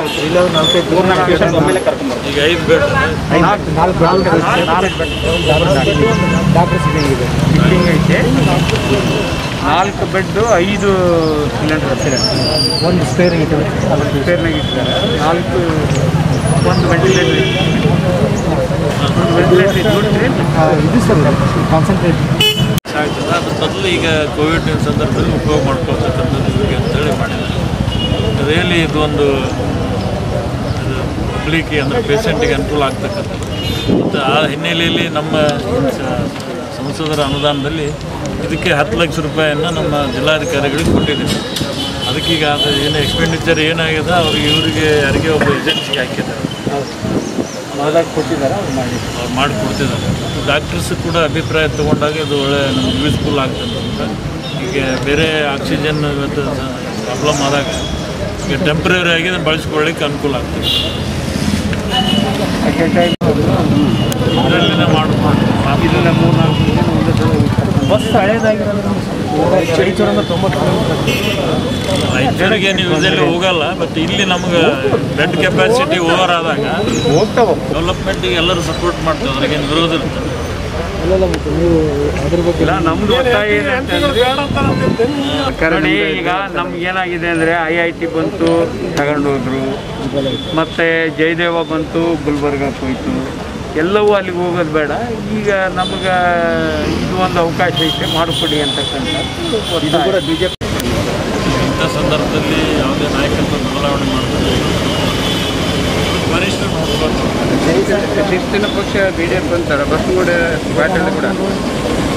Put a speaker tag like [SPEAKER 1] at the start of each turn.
[SPEAKER 1] ಆಯ್ತು ಇಲ್ಲಾಂದ್ರೆ ನಾಲ್ಕೈದು
[SPEAKER 2] ಮೂರ್ನಾಲ್ಕು ಪೇಷಂಟ್ ಒಮ್ಮೆಲೆ ಕರ್ಕೊಂಡ್ಬರ್ತೀವಿ
[SPEAKER 3] ಈಗ ಐದು ಬೆಡ್
[SPEAKER 1] ನಾಲ್ಕು ನಾಲ್ಕು ಡಾಕ್ಟರ್ ಸಿಗಂಗಿದೆ
[SPEAKER 2] ಬಿಲ್ಡಿಂಗ್ ಐತೆ ನಾಲ್ಕು ಬೆಡ್ ಐದು ಸಿಲಿಂಡರ್ ಸಿಲಿಂಡರ್
[SPEAKER 1] ಒಂದು ಸ್ಪೇರ್ ಇದೆ
[SPEAKER 2] ರಿಪೇರ್ನಾಗ ಇಟ್ಟಿದ್ದಾರೆ ನಾಲ್ಕು ಒಂದು ವೆಂಟಿಲೇಟರ್ ಒಂದು ವೆಂಟಿಲೇಟರ್ ಇಟ್ಬಿಟ್ರೆ
[SPEAKER 1] ಇದು ಸರ್ ಕಾನ್ಸಂಟ್ರೇಟ್
[SPEAKER 3] ಆಗ್ತದೆ ಅದ್ರ ಬದಲು ಈಗ ಕೋವಿಡ್ ಸಂದರ್ಭದಲ್ಲಿ ಉಪಯೋಗ ಮಾಡ್ಕೊಳ್ತಕ್ಕಂಥದ್ದು ಇವ್ರಿಗೆ ಅಂತೇಳಿ ಮಾಡಿದ್ದಾರೆ ರಿಯಲಿ ಇದು ಒಂದು ಪಬ್ಲಿಕ್ಗೆ ಅಂದರೆ ಪೇಷಂಟಿಗೆ ಅನುಕೂಲ ಆಗ್ತಕ್ಕಂಥದ್ದು ಮತ್ತು ಆ ಹಿನ್ನೆಲೆಯಲ್ಲಿ ನಮ್ಮ ಸ- ಸಂಸದರ ಅನುದಾನದಲ್ಲಿ ಇದಕ್ಕೆ ಹತ್ತು ಲಕ್ಷ ರೂಪಾಯಿಯನ್ನು ನಮ್ಮ ಜಿಲ್ಲಾಧಿಕಾರಿಗಳಿಗೆ ಕೊಟ್ಟಿದ್ದೀವಿ ಅದಕ್ಕೀಗ ಅದು ಏನು ಎಕ್ಸ್ಪೆಂಡಿಚರ್ ಏನಾಗಿದೆ ಅವ್ರಿಗೆ ಇವರಿಗೆ ಯಾರಿಗೆ ಒಬ್ಬ ಏಜೆನ್ಸಿಗೆ ಹಾಕಿದ್ದಾರೆ
[SPEAKER 1] ಮಾಡಿದಾಗ ಕೊಟ್ಟಿದ್ದಾರೆ ಅವ್ರು ಮಾಡಿ
[SPEAKER 3] ಅವ್ರು ಮಾಡಿಕೊಡ್ತಿದ್ದಾರೆ ಡಾಕ್ಟರ್ಸ್ ಕೂಡ ಅಭಿಪ್ರಾಯ ತೊಗೊಂಡಾಗ ಇದು ಒಳ್ಳೆ ನಮ್ಗೆ ಯೂಸ್ಫುಲ್ ಆಗ್ತದೆ ಅಂತ ಈಗ ಬೇರೆ ಆಕ್ಸಿಜನ್ ಇವತ್ತು ಪ್ರಾಬ್ಲಮ್ ಆದಾಗ ಈಗ ಟೆಂಪ್ರರಿ ಆಗಿ ಇದನ್ನ ಬಳಸ್ಕೊಳ್ಳಿಕ್ಕೆ ಅನುಕೂಲ ಆಗ್ತದೆ ಇದರಲ್ಲಿನೇ ಮಾಡಿ
[SPEAKER 2] ಇದೆಲ್ಲ ಮೂರು ನಾಲ್ಕು
[SPEAKER 1] ಬಸ್ ಹಳೇದಾಗಿರೋದ್ರಿಂದ ರಾಯಚೂರಿಂದ ತೊಂಬತ್ತು
[SPEAKER 3] ರಾಯಚೂರಿಗೆ ನೀವು ಇದರಲ್ಲಿ ಹೋಗಲ್ಲ ಬಟ್ ಇಲ್ಲಿ ನಮ್ಗೆ ಬೆಡ್ ಕೆಪಾಸಿಟಿ ಓವರ್ ಆದಾಗ
[SPEAKER 1] ಹೋಗ್ತಾವ
[SPEAKER 3] ಡೆವಲಪ್ಮೆಂಟಿಗೆ ಎಲ್ಲರೂ ಸಪೋರ್ಟ್ ಮಾಡ್ತಾರೆ ಅದ್ರಾಗೇನು ವಿರೋಧ ಇರ್ತದೆ
[SPEAKER 1] ಅಲ್ಲೆಲ್ಲ ಮತ್ತೆ ನೀವು ಅದ್ರ ಬಗ್ಗೆ
[SPEAKER 2] ಇಲ್ಲ ನಮ್ದು ಒತ್ತಾಯ ಏನಂತಂದ್ರೆ ಕರಣಿ ಈಗ ನಮ್ಗೆ ಏನಾಗಿದೆ ಅಂದರೆ ಐ ಐ ಟಿ ಬಂತು ತಗೊಂಡು ಹೋದ್ರು ಮತ್ತು ಜಯದೇವ ಬಂತು ಗುಲ್ಬರ್ಗಕ್ಕೆ ಹೋಯ್ತು ಎಲ್ಲವೂ ಅಲ್ಲಿಗೆ ಹೋಗೋದು ಬೇಡ ಈಗ ನಮ್ಗೆ ಇದು ಒಂದು ಅವಕಾಶ ಐತೆ ಮಾಡಿಕೊಡಿ ಅಂತಕ್ಕಂಥ
[SPEAKER 1] ಇದು ಕೂಡ ಬಿ ಜೆ
[SPEAKER 3] ಇಂಥ ಸಂದರ್ಭದಲ್ಲಿ ಯಾವುದೇ ನಾಯಕತ್ವ ಬದಲಾವಣೆ ಮಾಡ್ತಾರೆ ವರಿಷ್ಠರು ನೋಡ್ಬೇಕು
[SPEAKER 2] ಶಿಸ್ತಿನ ಪಕ್ಷ ಬಿ ಜೆ ಪಿ ಅಂತಾರೆ ಬಸ್ ಕೂಡ ಪಾಟೀಲ್ ಕೂಡ